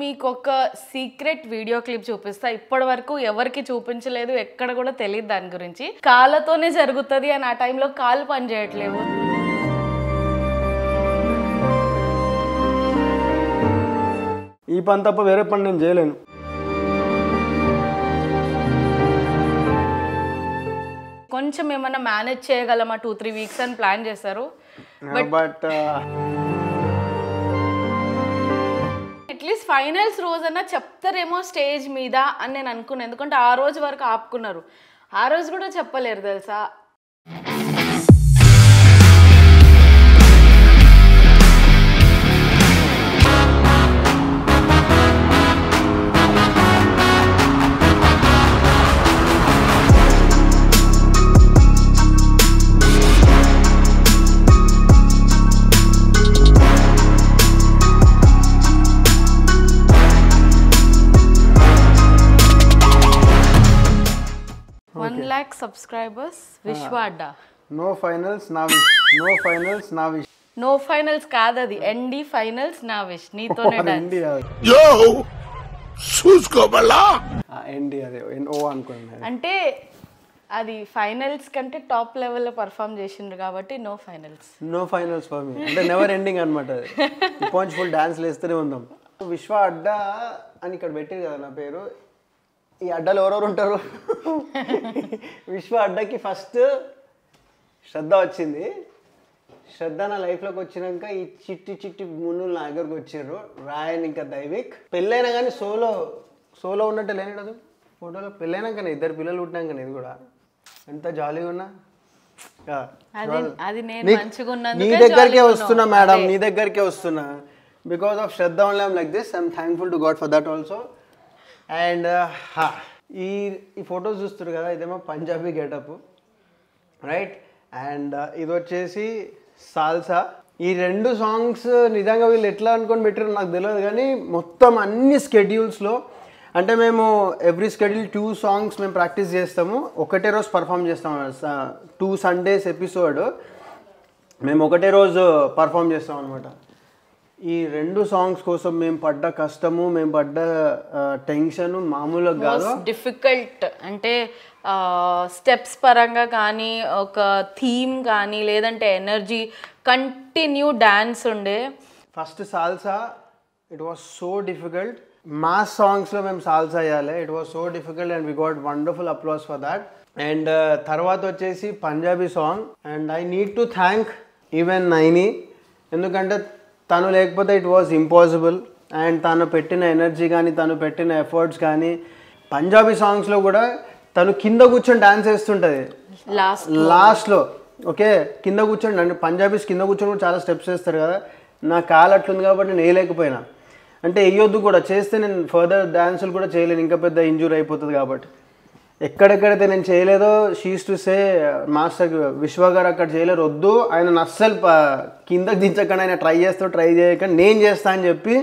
మీకు ఒక secret video clip చూపిస్తా ఇప్పటి వరకు ఎవరికి చూపించలేదు ఎక్కడ కూడా తెలియదు దాని గురించి కాళ్ళతోనే జరుగుతుంది అని ఆ టైంలో కాళ్ళు పనిచేయట్లేవు ఈ పని తప్ప వేరే పని నేను చేయలేను కొంచెం ఏమన్నా మేనేజ్ చేయగలమా టూ త్రీ వీక్స్ అని ప్లాన్ చేశారు బట్ అట్లీస్ట్ ఫైనల్స్ రోజన్నా చెప్తారేమో స్టేజ్ మీద అని నేను అనుకున్నాను ఎందుకంటే ఆ రోజు వరకు ఆపుకున్నారు ఆ రోజు కూడా చెప్పలేరు తెలుసా one lakh subscribers Vishwa Adda no finals నా విష్ నో ఫైనల్స్ నా విష్ నో ఫైనల్స్ కాదు అది ఎన్డి ఫైనల్స్ నా విష్ నీతోనే డాన్స్ ఇండియా యో చూసుకోబల్లా ఎండి అదే ఓ అనుకున్నాను అంటే అది ఫైనల్స్ కంటే టాప్ లెవెల్లో పర్ఫామ్ చేసిండ్రు కాబట్టి no finals no finals for me అంటే నెవర్ ఎండింగ్ అనమాట అది పాయింట్స్ ఫుల్ డాన్స్ వేస్తూనే ఉందాం విశ్వ అడ్డా అని ఇక్కడ పెట్టారు కదా నా పేరు ఈ అడ్డాలు ఎవరెవరు ఉంటారు విశ్వ అడ్డాకి ఫస్ట్ శ్రద్ధ వచ్చింది శ్రద్ధ నా లైఫ్లోకి వచ్చినాక ఈ చిట్టి చిట్టి మున్నులు నా దగ్గరకు వచ్చారు రాయన్ ఇంకా దైవిక్ పెళ్ళైనా కానీ సోలో సోలో ఉన్నట్టు లేనిడదు ఫోటోలో పెళ్ళైనాకనే ఇద్దరు పిల్లలు పుట్టినాకనే ఇది కూడా ఎంత జాలీగా ఉన్నా ఆ, అది అది నేను నీ- మంచిగా నీ ఉన్నందుకే దగ్గరికే jolly వస్తున్నా ఉన్నావు. మేడం అదే. నీ దగ్గరికే వస్తున్నా because of Shraddha only I'm like this I'm thankful to God for that also and ఈ ఈ ఫొటోస్ చూస్తారు కదా ఇదేమో పంజాబీ గెటప్ రైట్ అండ్ ఇది వచ్చేసి సాల్సా ఈ రెండు సాంగ్స్ నిజంగా వీళ్ళు ఎట్లా అనుకొని పెట్టారో నాకు తెలియదు కానీ మొత్తం అన్ని స్కెడ్యూల్స్లో అంటే మేము ఎవ్రీ స్కెడ్యూల్ టూ సాంగ్స్ మేము ప్రాక్టీస్ చేస్తాము ఒకటే రోజు పర్ఫామ్ చేస్తాము టూ సండేస్ ఎపిసోడ్ మేము ఒకటే రోజు పర్ఫామ్ చేస్తాం అనమాట ఈ రెండు సాంగ్స్ కోసం మేము పడ్డ కష్టము మేము పడ్డ టెన్షన్ మామూలుగా కాదు మోస్ట్ డిఫికల్ట్ అంటే స్టెప్స్ పరంగా కానీ ఒక థీమ్ కానీ లేదంటే ఎనర్జీ కంటిన్యూ డ్యాన్స్ ఉండే first salsa it was so difficult mass సాంగ్స్లో మేము సాల్సా వేయాలి it was so difficult and we got wonderful applause for that and తర్వాత వచ్చేసి Punjabi song and I need to thank even Naini ఎందుకంటే తను లేకపోతే ఇట్ వాజ్ ఇంపాసిబుల్ అండ్ తను పెట్టిన ఎనర్జీ కానీ తను పెట్టిన ఎఫర్ట్స్ కానీ పంజాబీ సాంగ్స్లో కూడా తను కింద కూర్చొని డాన్స్ వేస్తుంటుంది లాస్ట్ లాస్ట్లో ఓకే కింద కూర్చోండి అంటే పంజాబీస్ కింద కూర్చొని కూడా చాలా స్టెప్స్ వేస్తారు కదా నా కాలు అట్లుంది కాబట్టి నేను వేయలేకపోయినా అంటే వేయొద్దు కూడా చేస్తే నేను ఫర్దర్ డ్యాన్సులు కూడా చేయలేను ఇంకా పెద్ద ఇంజూరీ అయిపోతుంది కాబట్టి ఎక్కడెక్కడైతే నేను చేయలేదో షీస్ టు సే మాస్టర్ విశ్వ గారు అక్కడ చేయలేరు వద్దు ఆయన అస్సలు ప- కిందకి దించకుండా ఆయన ట్రై చేస్తూ ట్రై చేయకుండా నేను చేస్తా అని చెప్పి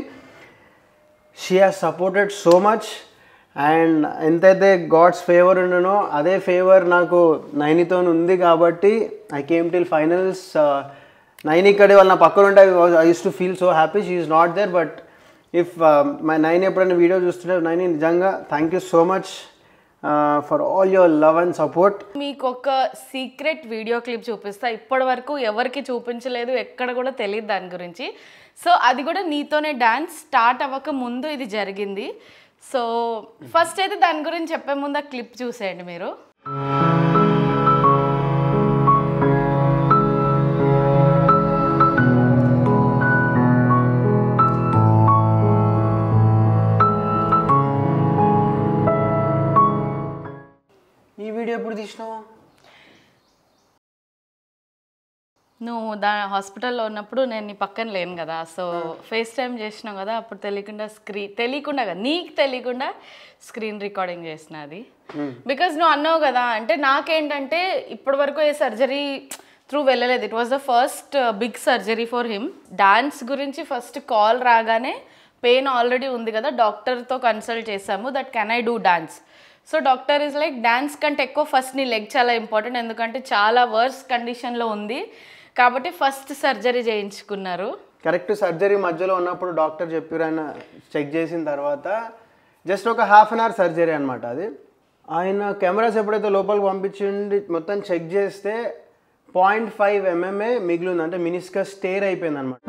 she has supported so much and ఎంతైతే గాడ్స్ ఫేవర్ ఉండనో అదే ఫేవర్ నాకు నైనితో ఉంది కాబట్టి ఐ కేమ్ టిల్ ఫైనల్స్ నైన్ ఇక్కడే వాళ్ళు నా పక్కన ఉంటే I use to feel so happy she is not there but if my నైన్ ఎప్పుడైనా వీడియో చూస్తుంటే నైన్ నిజంగా thank you so much for all your love and support మీకు ఒక సీక్రెట్ వీడియో క్లిప్ చూపిస్తా ఇప్పటి వరకు ఎవరికి చూపించలేదు ఎక్కడ కూడా తెలియదు దాని గురించి సో అది కూడా నీతోనే డాన్స్ స్టార్ట్ అవ్వక ముందు ఇది జరిగింది సో ఫస్ట్ అయితే దాని గురించి చెప్పే ముందు ఆ క్లిప్ చూసేయండి మీరు ఈ వీడియో ఎప్పుడు తీసినావు నువ్వు దా హాస్పిటల్లో ఉన్నప్పుడు నేను నీ పక్కన లేను కదా సో ఫేస్ టైం చేసినావు కదా అప్పుడు తెలియకుండా స్క్రీన్ తెలియకుండా కదా నీకు తెలియకుండా స్క్రీన్ రికార్డింగ్ చేసిన అది బికాజ్ నువ్వు అన్నావు కదా అంటే నాకేంటంటే ఇప్పటి వరకు ఏ సర్జరీ త్రూ వెళ్ళలేదు it was the first big surgery for him dance గురించి ఫస్ట్ కాల్ రాగానే పెయిన్ ఆల్రెడీ ఉంది కదా డాక్టర్తో కన్సల్ట్ చేసాము that can I do dance so doctor is like dance కంటే ఎక్కువ ఫస్ట్ నీ లెగ్ చాలా ఇంపార్టెంట్ ఎందుకంటే చాలా వర్స్ కండిషన్లో ఉంది కాబట్టి ఫస్ట్ సర్జరీ చేయించుకున్నారు కరెక్ట్ సర్జరీ మధ్యలో ఉన్నప్పుడు డాక్టర్ చెప్పారు ఆయన చెక్ చేసిన తర్వాత జస్ట్ ఒక హాఫ్ అన్ అవర్ సర్జరీ అనమాట అది ఆయన కెమెరాస్ ఎప్పుడైతే లోపలికి పంపించిండి మొత్తం చెక్ చేస్తే పాయింట్ ఫైవ్ ఎంఎంఏ మిగిలింది అంటే మినిస్కస్ స్టేర్ అయిపోయింది అనమాట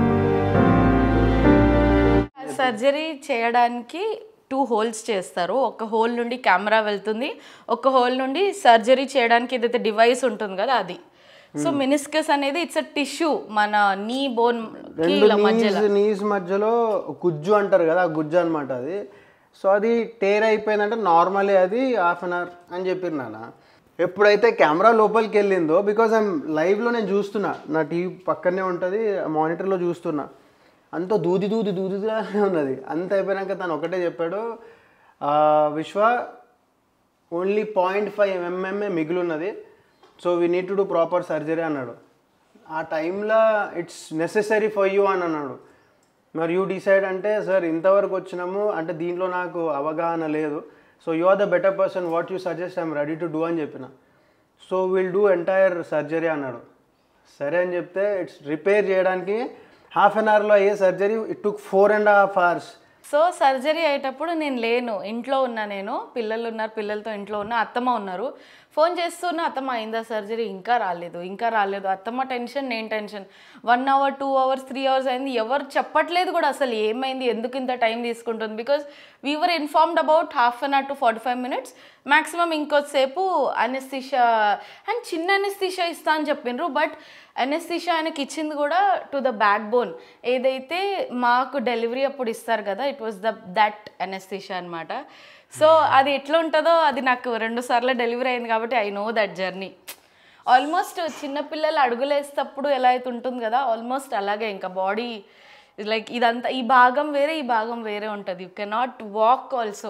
సర్జరీ చేయడానికి టూ హోల్స్ చేస్తారు ఒక హోల్ నుండి కెమెరా వెళ్తుంది ఒక హోల్ నుండి సర్జరీ చేయడానికి ఏదైతే డివైస్ ఉంటుంది కదా అది సో మినిస్కస్ అనేది ఇట్స్ అ టిష్యూ మన నీ బోన్ రెండు నీస్ నీస్ మధ్యలో గుజ్జు అంటారు కదా ఆ గుజ్జు అనమాట అది సో అది టేర్ అయిపోయిందంటే నార్మలీ అది హాఫ్ అన్ అవర్ అని చెప్పారు నాన్న ఎప్పుడైతే కెమెరా లోపలికి వెళ్ళిందో బికాజ్ ఐమ్ లైవ్లో నేను చూస్తున్నా నా టీవీ పక్కనే ఉంటుంది మానిటర్లో చూస్తున్నా అంత దూది దూది దూదిగానే ఉన్నది అంత అయిపోయినాక తను ఒకటే చెప్పాడు "ఆ, విశ్వ ఓన్లీ పాయింట్ ఫైవ్ ఎంఎంఏ మిగిలి ఉన్నది so we need to do proper surgery అన్నాడు ఆ టైంలో ఇట్స్ నెసెసరీ ఫర్ యూ అని అన్నాడు మరి యూ డిసైడ్ అంటే సార్ ఇంతవరకు వచ్చినాము అంటే దీంట్లో నాకు అవగాహన లేదు so you are the better person what you suggest I'm ready to do అని చెప్పిన so will do entire surgery అన్నాడు సరే అని చెప్తే ఇట్స్ రిపేర్ చేయడానికి హాఫ్ అన్ అవర్లో అయ్యే surgery it took four and half hours so surgery అయ్యేటప్పుడు నేను లేను ఇంట్లో ఉన్నా నేను పిల్లలు ఉన్నారు పిల్లలతో ఇంట్లో ఉన్నా అత్తమ్మ ఉన్నారు ఫోన్ చేస్తున్నా అత్తమ్మ అయిందా సర్జరీ ఇంకా రాలేదు ఇంకా రాలేదు అత్తమ్మ టెన్షన్ నేను tension one hour two hours three hours అయింది ఎవరు చెప్పట్లేదు కూడా అసలు ఏమైంది ఎందుకు ఇంత టైం తీసుకుంటుంది because we were informed about half an hour to forty five minutes maximum ఇంకొద్దిసేపు అనెస్థిషా అండ్ చిన్న అనెస్థిషా ఇస్తా అని చెప్పిండ్రు బట్ అనెస్థిషా ఆయనకి ఇచ్చింది కూడా టు ద బ్యాక్ బోన్ ఏదైతే మాకు డెలివరీ అప్పుడు ఇస్తారు కదా it was the that anaesthesia అనమాట సో అది ఎట్లా ఉంటుందో అది నాకు రెండు సార్లు డెలివరీ అయింది కాబట్టి I know that journey almost చిన్నపిల్లలు అడుగులేసేటప్పుడు ఎలా అయితే ఉంటుంది కదా ఆల్మోస్ట్ అలాగే ఇంకా బాడీ లైక్ ఇదంతా ఈ భాగం వేరే ఈ భాగం వేరే ఉంటుంది యూ కెనాట్ వాక్ ఆల్సో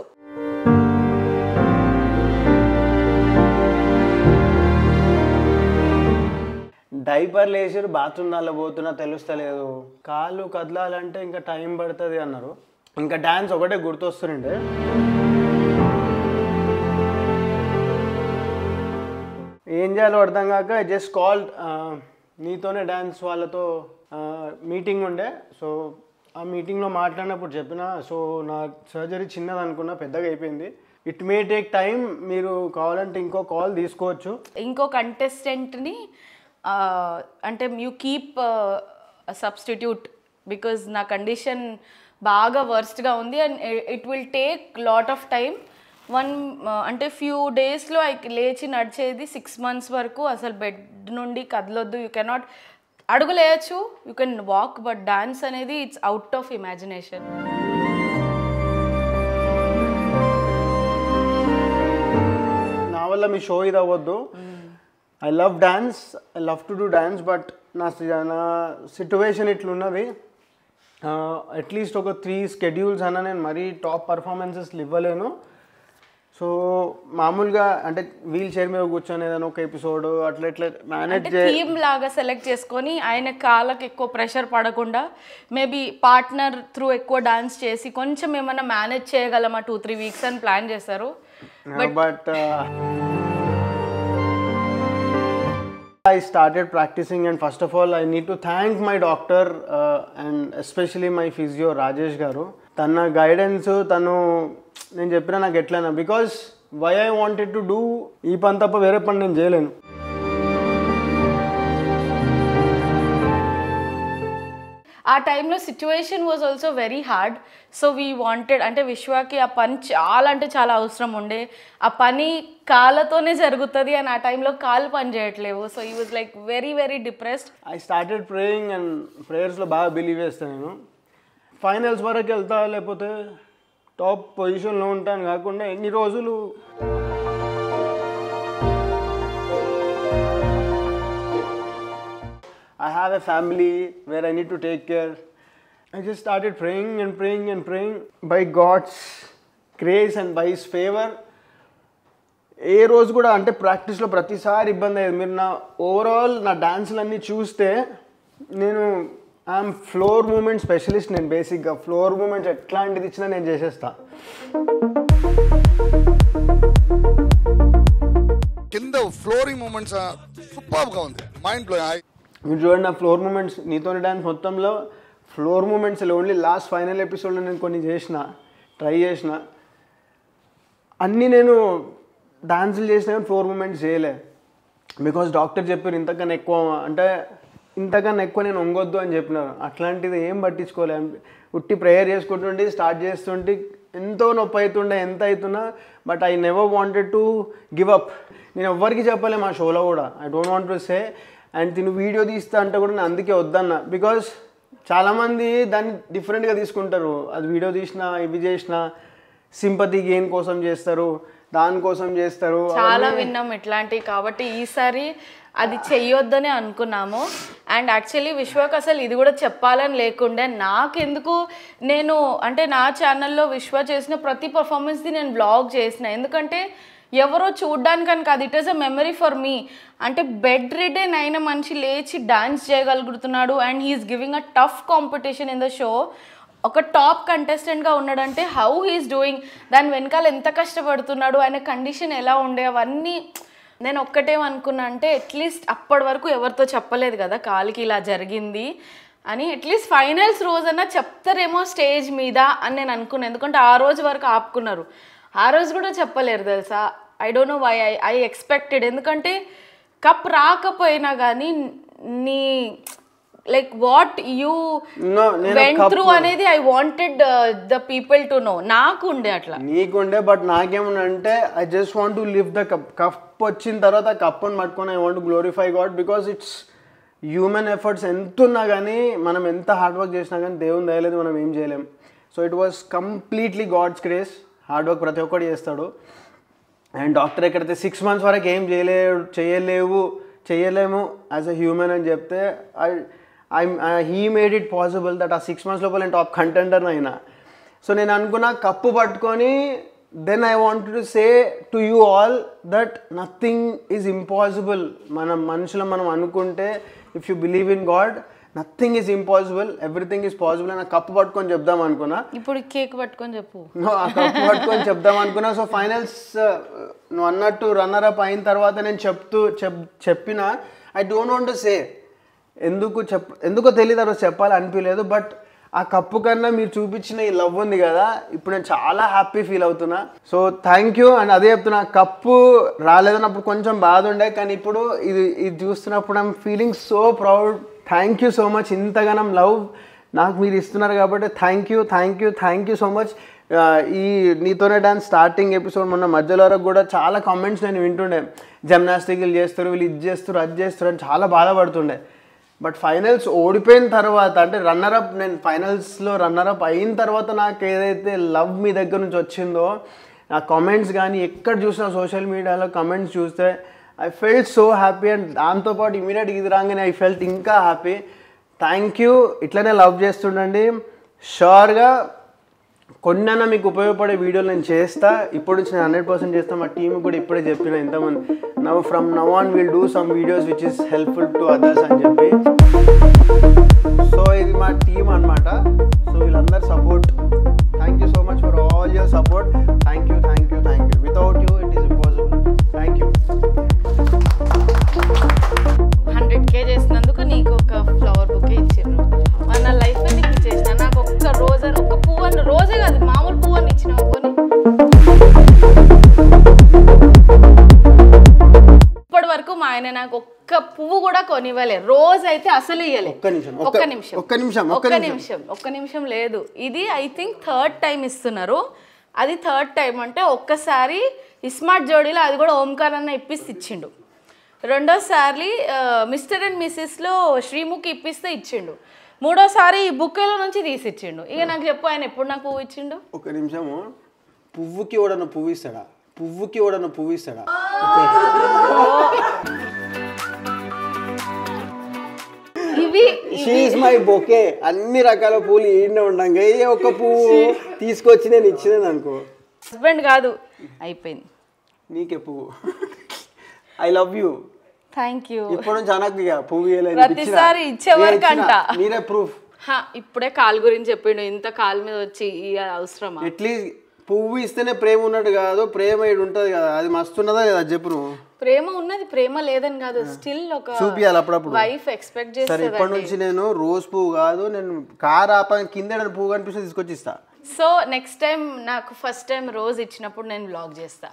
డైపర్లు వేసారు బాత్రూమ్ దానిలో పోతున్నా తెలుస్తలేదు కాళ్ళు కదలాలంటే ఇంకా టైం పడుతుంది అన్నారు ఇంకా డ్యాన్స్ ఒకటే గుర్తొస్తుండే ఏం చేయాలో అర్థం కాక జస్ట్ కాల్ నీతోనే డ్యాన్స్ వాళ్ళతో మీటింగ్ ఉండే సో ఆ మీటింగ్లో మాట్లాడినప్పుడు చెప్పిన సో నా సర్జరీ చిన్నది అనుకున్నా పెద్దగా అయిపోయింది ఇట్ మే టేక్ టైం మీరు కావాలంటే ఇంకో కాల్ తీసుకోవచ్చు ఇంకో కంటెస్టెంట్ని అంటే యూ కీప్ సబ్స్టిట్యూట్ బికాజ్ నా కండిషన్ బాగా వర్స్ట్గా ఉంది and it will take lot of time one అంటే ఫ్యూ డేస్లో ఐ లేచి నడిచేది సిక్స్ మంత్స్ వరకు అసలు బెడ్ నుండి కదలొద్దు యూ కెనాట్ అడుగులేయచ్చు you can walk but dance అనేది ఇట్స్ అవుట్ ఆఫ్ ఇమాజినేషన్ నా వల్ల మీ షో ఇది అవ్వద్దు I love dance I love to do dance but నా సి- నా సిట్యువేషన్ ఇట్లున్నది అట్లీస్ట్ ఒక త్రీ స్కెడ్యూల్స్ అన్న నేను మరీ టాప్ పర్ఫార్మెన్సెస్ ఇవ్వలేను సో మామూలుగా అంటే వీల్ చైర్ మీద కూర్చొని ఏదైనా ఒక ఎపిసోడ్ అట్లా ఇట్లా మేనేజ్ అంటే థీమ్ లాగా సెలెక్ట్ చేసుకొని ఆయన కాళ్ళకి ఎక్కువ ప్రెషర్ పడకుండా మేబీ పార్ట్నర్ త్రూ ఎక్కువ డాన్స్ చేసి కొంచెం ఏమైనా మేనేజ్ చేయగలమా టూ త్రీ వీక్స్ అని ప్లాన్ చేశారు but I started practicing and first of all I need to thank my doctor uh, and especially my physio Rajesh garu తన గైడెన్స్ తను నేను చెప్పిన నాకు ఎట్లయినా because why I wanted to do ఈ పని తప్ప వేరే పని నేను చేయలేను ఆ టైంలో situation was also very hard so we wanted అంటే విశ్వాకి ఆ పని చాలా అంటే చాలా అవసరం ఉండే ఆ పని కాళ్ళతోనే జరుగుతుంది అని ఆ టైంలో కాళ్ళు పని చేయట్లేవు సో ఈ was like very very depressed I started praying and ప్రేయర్స్లో బాగా బిలీవ్ చేస్తాను నేను ఫైనల్స్ వరకు వెళ్తా లేకపోతే టాప్ పొజిషన్లో ఉంటాను కాకుండా ఎన్ని రోజులు I have a family where I need to take care. I just started praying and praying and praying by God's grace and by His favor. ఏ రోజు కూడా అంటే ప్రాక్టీస్లో ప్రతిసారి ఇబ్బంది అయ్యేది మీరు నా ఓవరాల్ నా డాన్సులన్నీ చూస్తే నేను ఐఎమ్ ఫ్లోర్ మూమెంట్ స్పెషలిస్ట్ నేను బేసిక్గా ఫ్లోర్ మూమెంట్స్ ఎట్లాంటిది ఇచ్చినా నేను చేసేస్తా కింద ఫ్లోరింగ్ మూమెంట్స్ సూపర్గా ఉంది మైండ్ బ్లో మీరు చూడండి నా ఫ్లోర్ మూమెంట్స్ నీతోని డ్యాన్స్ మొత్తంలో floor moments only last final ఎపిసోడ్లో నేను కొన్ని చేసిన ట్రై చేసిన అన్నీ నేను డాన్సులు చేసిన కానీ ఫ్లోర్ మూమెంట్స్ చేయలే బికాస్ డాక్టర్ చెప్పారు ఇంతకన్నా ఎక్కువ అంటే ఇంతకన్నా ఎక్కువ నేను వంగొద్దు అని చెప్పినారు అట్లాంటిది ఏం పట్టించుకోలే ఉట్టి ప్రేయర్ చేసుకుంటుంటే స్టార్ట్ చేస్తుంటే ఎంతో నొప్పి అవుతుండే ఎంత అవుతున్నా but I never wanted to give up నేను ఎవ్వరికి చెప్పలే మా షోలో కూడా I don't want to say and తిను వీడియో తీస్తా అంటే కూడా నేను అందుకే వద్దన్నా బికాస్ చాలామంది దాన్ని డిఫరెంట్గా తీసుకుంటారు అది వీడియో తీసినా ఇవి చేసినా సింపతి గెయిన్ కోసం చేస్తారు దానికోసం చేస్తారు చాలా విన్నాం ఇట్లాంటివి కాబట్టి ఈసారి అది చెయ్యొద్దని అనుకున్నాము అండ్ యాక్చువల్లీ విశ్వకు అసలు ఇది కూడా చెప్పాలని లేకుండే నాకెందుకు నేను అంటే నా ఛానల్లో విశ్వ చేసిన ప్రతి పర్ఫార్మెన్స్ది నేను బ్లాగ్ చేసిన ఎందుకంటే ఎవరో చూడ్డానికని కాదు it is a memory for me అంటే బెడ్ రిడెన్ అయిన మనిషి లేచి డాన్స్ చేయగలుగుతున్నాడు and he is giving a tough competition in the show ఒక టాప్ కంటెస్టెంట్గా ఉన్నాడంటే హౌ హీస్ డూయింగ్ దాని వెనకాల ఎంత కష్టపడుతున్నాడు ఆయన కండిషన్ ఎలా ఉండే అవన్నీ నేను ఒక్కటేమనుకున్నా అంటే అట్లీస్ట్ అప్పటి వరకు ఎవరితో చెప్పలేదు కదా కాలికి ఇలా జరిగింది అని అట్లీస్ట్ ఫైనల్స్ రోజన్నా చెప్తారేమో స్టేజ్ మీద అని నేను అనుకున్నాను ఎందుకంటే ఆ రోజు వరకు ఆపుకున్నారు ఆ రోజు కూడా చెప్పలేరు తెలుసా I don't know why I I expected ఎందుకంటే కప్ రాకపోయినా కానీ నీ లైక్ వాట్ యూ No, నేను వెంట్ cup- త్రూ అనేది I wanted the people to know నాకు ఉండే అట్లా నీకుండే బట్ నాకేమనంటే I just want to live the cup cup వచ్చిన తర్వాత కప్ని పట్టుకొని I want glorify God because it's human efforts ఎంత ఉన్నా కానీ మనం ఎంత హార్డ్ వర్క్ చేసినా కానీ దేవుని దయలేదు మనం ఏం చేయలేం so it was completely God's grace hard work ప్రతి ఒక్కటి చేస్తాడు అండ్ డాక్టర్ ఎక్కడైతే సిక్స్ మంత్స్ వరకు ఏం చేయలే చేయలేవు చేయలేము యాజ్ అ హ్యూమన్ అని చెప్తే I I he made it possible that ఆ సిక్స్ మంత్స్ లోపల నేను టాప్ కంటెంటర్ అయినా సో నేను అనుకున్న కప్పు పట్టుకొని then I want to say to you all that nothing is impossible మనం మనుషులు మనం అనుకుంటే if you believe in God nothing is impossible everything is possible అని ఆ కప్పు పట్టుకొని చెప్దాం అనుకున్నా ఇప్పుడు కేక్ పట్టుకొని చెప్పు నో ఆ కప్పు పట్టుకొని చెప్దాం అనుకున్నా సో ఫైనల్స్ నువ్వు అన్నట్టు రన్నర్ అప్ అయిన తర్వాత నేను చెప్తూ చెప్ చెప్పిన I don't want to say ఎందుకు చెప్ ఎందుకో తెలియదు ఆ రోజు చెప్పాలి అనిపించలేదు బట్ ఆ కప్పు కన్నా మీరు చూపించిన ఈ లవ్ ఉంది కదా ఇప్పుడు నేను చాలా హ్యాపీ ఫీల్ అవుతున్నా సో థ్యాంక్ యూ అండ్ అదే చెప్తున్నా కప్పు రాలేదన్నప్పుడు కొంచెం బాధ ఉండే కానీ ఇప్పుడు ఇది ఇది చూస్తున్నప్పుడు I'm feeling so proud thank you so much ఇంతగానం లవ్ నాకు మీరు ఇస్తున్నారు కాబట్టి thank you thank you thank you so much ఈ నీతోనే డాన్స్ స్టార్టింగ్ ఎపిసోడ్ మొన్న మధ్యలో వరకు కూడా చాలా కామెంట్స్ నేను వింటుండే జిమ్నాస్టిక్లు చేస్తారు వీళ్ళు ఇది చేస్తారు అది చేస్తారు అని చాలా బాధపడుతుండే బట్ ఫైనల్స్ ఓడిపోయిన తర్వాత అంటే రన్నర్ అప్ నేను ఫైనల్స్లో రన్నర్ అప్ అయిన తర్వాత నాకు ఏదైతే లవ్ మీ దగ్గర నుంచి వచ్చిందో ఆ కామెంట్స్ కానీ ఎక్కడ చూసినా సోషల్ మీడియాలో కామెంట్స్ చూస్తే I felt so happy and దాంతోపాటు ఇమీడియట్గా ఇది రాగానే ఐ ఫెల్ట్ ఇంకా హ్యాపీ థ్యాంక్ యూ ఇట్లనే లవ్ చేస్తుండండి షూర్గా కొన్నైనా మీకు ఉపయోగపడే వీడియోలు నేను చేస్తా ఇప్పుడు నుంచి నేను హండ్రెడ్ పర్సెంట్ చేస్తా మా టీం కూడా ఇప్పుడే చెప్పిన ఇంతమంది now from now on will do some videos which is helpful to others అని చెప్పి సో ఇది మా టీం అన్నమాట సో వీళ్ళందరూ support thank you so much for all your support thank you thank you thank you without you it is impossible thank you hundred K చేసినందుకు నీకు ఒక flower book ఇచ్చిండ్రు మన నా లైఫ్ నీకు ఇచ్చేసిన నాకు ఒక్క రోజు ఒక్క పువ్వు అని రోజే కాదు మామూలు పువ్వు అని ఇచ్చిన కొని ఇప్పటి వరకు మా ఆయన నాకు ఒక్క పువ్వు కూడా కొనివ్వలే రోజు అయితే అసలు ఇవ్వలే ఒక్క నిమిషం, ఒక్క ఒక్క- నిమిషం ఒక్క నిమిషం, ఒక్క ఒక్క నిమిషం. నిమిషం ఒక్క నిమిషం లేదు ఇది ఐ థింక్ థర్డ్ టైం ఇస్తున్నారు అది థర్డ్ టైం అంటే ఒక్కసారి ఇస్మార్ట్ జోడీలో అది కూడా ఓంకార్ అన్న ఇప్పిస్తే ఇచ్చిండు రెండోసారి మిస్టర్ అండ్ మిస్సెస్లో శ్రీముఖి ఇప్పిస్తే ఇచ్చిండు మూడోసారి ఈ బుక్కేలో నుంచి తీసి ఇచ్చిండు ఇక నాకు చెప్పు ఆయన ఎప్పుడు నాకు పువ్వు ఇచ్చిండు ఒక నిమిషము పువ్వుకి ఓడన పువ్వు ఇస్తాడా పువ్వుకి ఓడన పువ్వు ఇస్తాడా ఇవి షీఈ్ మై బొకే అన్ని రకాల పూలు ఈడనే ఉండంగా ఏ ఒక్క పువ్వు తీసుకొచ్చి నేను ఇచ్చినాను అనుకో హస్బెండ్ కాదు అయిపోయింది నీకే పువ్వు I love you thank you ఇప్పటి నుంచి అనకు ఇక పువ్వు ఇయ్యలేదు, ప్రతిసారి ఇచ్చినా. ఇచ్చేవరకు నేను ఇచ్చినా. అంట. మీరే ప్రూఫ్ హా, ఇప్పుడే కాల్ గురించి చెప్పిండు ఇంత కాల్ మీద వచ్చి ఇక అవసరమా అట్లీస్ట్ పువ్వు ఇస్తేనే ప్రేమ ఉన్నట్టు కాదు ప్రేమ ఇటు ఉంటుంది కదా అది మస్తు ఉన్నదా లేదా అది చెప్పు నువ్వు ప్రేమ ఉన్నది ప్రేమ లేదని కాదు స్టిల్ ఒక చూపియాలి అప్పుడప్పుడు వైఫ్ ఎక్స్పెక్ట్ సరే చేస్తుంది ఇప్పటి నుంచి నేను రోజ్ పువ్వు కాదు నేను కార్ ఆప కింద ఏదైనా పువ్వు కనిపిస్తే తీసుకొచ్చి ఇస్తా సో నెక్స్ట్ టైం నాకు ఫస్ట్ టైం రోజు ఇచ్చినప్పుడు నేను బ్లాగ్ చేస్తా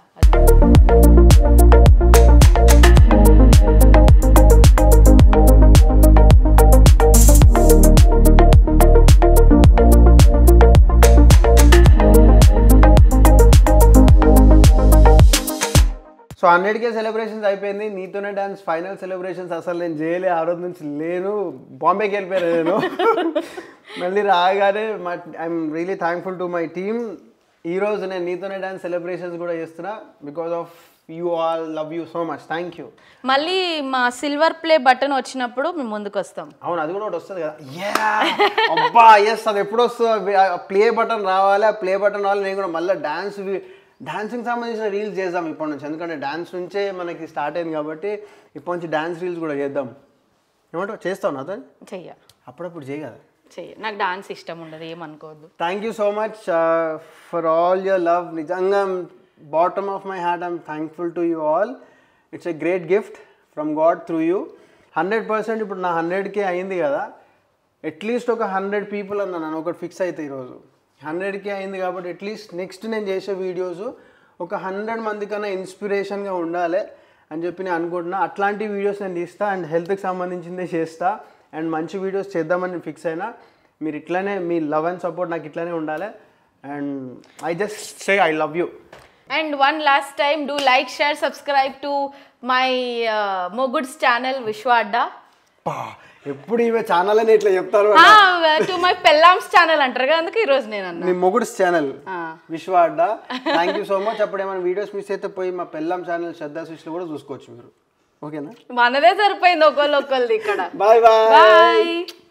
సో హండ్రెడ్ కే సెలబ్రేషన్స్ అయిపోయింది నీతోనే డాన్స్ ఫైనల్ సెలబ్రేషన్స్ అసలు నేను చేయలే ఆ రోజు నుంచి లేను బాంబేకి వెళ్ళిపోయాను నేను మళ్ళీ రాగానే మా I'm really thankful to my team ఈ రోజు నేను నీతోనే డాన్స్ సెలబ్రేషన్స్ కూడా చేస్తున్నా because of you all love you so much thank you మళ్ళీ మా సిల్వర్ ప్లే బటన్ వచ్చినప్పుడు మేము ముందుకు వస్తాం అవును అది కూడా ఒకటి వస్తుంది కదా Yeah! అబ్బా ఎస్ అది ఎప్పుడు వస్తుంది ప్లే బటన్ రావాలి ఆ ప్లే బటన్ రావాలి నేను కూడా మళ్ళీ డ్యాన్స్ డాన్సింగ్ సంబంధించిన రీల్స్ చేద్దాం ఇప్పటి నుంచి ఎందుకంటే డాన్స్ నుంచే మనకి స్టార్ట్ అయింది కాబట్టి ఇప్పటి నుంచి డాన్స్ రీల్స్ కూడా చేద్దాం ఏమంటావు చేస్తావు నాతో చెయ్య అప్పుడప్పుడు చేయ కదా చెయ్య నాకు డాన్స్ ఇష్టం ఉండదు ఏమనుకోవద్దు thank you so much for all your love నిజంగా bottom of my heart I'm thankful to you all it's a great gift from God through you hundred percent ఇప్పుడు నా హండ్రెడ్కే అయింది కదా అట్లీస్ట్ ఒక హండ్రెడ్ పీపుల్ అన్న నన్ను ఒకటి ఫిక్స్ అయితే ఈరోజు హండ్రెడ్కే అయింది కాబట్టి అట్లీస్ట్ నెక్స్ట్ నేను చేసే వీడియోస్ ఒక హండ్రెడ్ మంది కన్నా ఇన్స్పిరేషన్గా ఉండాలి అని చెప్పి నేను అనుకుంటున్నా అట్లాంటి వీడియోస్ నేను తీస్తా అండ్ హెల్త్కి సంబంధించిందే చేస్తా అండ్ మంచి వీడియోస్ చేద్దామని ఫిక్స్ అయినా మీరు ఇట్లానే మీ లవ్ అండ్ సపోర్ట్ నాకు ఇట్లానే ఉండాలి and I just say I love you and one last time do like share subscribe to my మొగుడ్స్ ఛానల్ విశ్వాడ్డా ఎప్పుడు ఇవే ఛానల్ అని ఇట్లా చెప్తారు టు మై పెల్లామ్స్ ఛానల్ అంటారు కదా అందుకే ఈరోజు నేను అన్నా మీ మొగుడ్స్ ఛానల్ ఆ. Vishwa Adda thank you so much అప్పుడు ఏమైనా వీడియోస్ మిస్ అయితే పోయి మా పెళ్ళాం ఛానల్ శ్రద్ధా సుష్లో కూడా చూసుకోవచ్చు మీరు ఓకేనా మనదే సరిపోయింది ఒకళ్ళు ఒకళ్ళది ఇక్కడ బాయ్ బాయ్ బాయ్